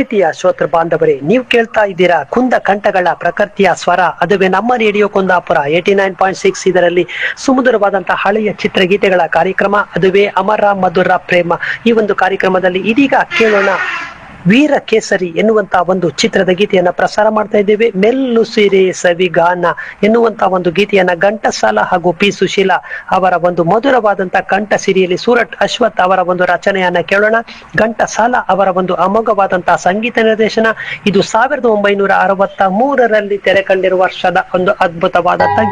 ಪ್ರೀತಿಯ ಶ್ರೋತೃ ಬಾಂಧವರೇ ನೀವು ಕೇಳ್ತಾ ಇದ್ದೀರಾ ಕುಂದ ಕಂಠಗಳ ಪ್ರಕೃತಿಯ ಸ್ವರ ಅದುವೇ ನಮ್ಮ radio Kundapura eighty nine point six ಇದರಲ್ಲಿ ಸುಮಧುರವಾದಂತಹ ಹಳೆಯ ಚಿತ್ರಗೀತೆಗಳ ಕಾರ್ಯಕ್ರಮ ಅದುವೇ ಅಮರ ಮಧುರ ಪ್ರೇಮ ಈ ಒಂದು ಕಾರ್ಯಕ್ರಮದಲ್ಲಿ ಇದೀಗ ಕೇಳೋಣ ವೀರ ಕೇಸರಿ ಎನ್ನುವಂತ ಒಂದು ಚಿತ್ರದ ಗೀತೆಯನ್ನ ಪ್ರಸಾರ ಮಾಡ್ತಾ ಇದ್ದೇವೆ ಮೆಲ್ಲು ಸಿರೆ ಸವಿಗಾನ ಎನ್ನುವಂತ ಒಂದು ಗೀತೆಯನ್ನ ಘಂಟಸಾಲ ಹಾಗೂ ಪಿ ಸುಶೀಲಾ ಅವರ ಒಂದು ಮಧುರವಾದಂತಹ ಕಂಠ ಸಿರಿಯಲ್ಲಿ ಸೂರಟ್ ಅಶ್ವಥ್ ಅವರ ಒಂದು ರಚನೆಯನ್ನ ಕೇಳೋಣ ಘಂಟಸಾಲ ಅವರ ಒಂದು ಅಮೋಘವಾದಂತಹ ಸಂಗೀತ ನಿರ್ದೇಶನ ಇದು ಸಾವಿರದ ಒಂಬೈನೂರ ಅರವತ್ತ ಮೂರರಲ್ಲಿ ತೆರೆ ಕಂಡಿರುವ ವರ್ಷದ ಒಂದು ಅದ್ಭುತವಾದಂತಹ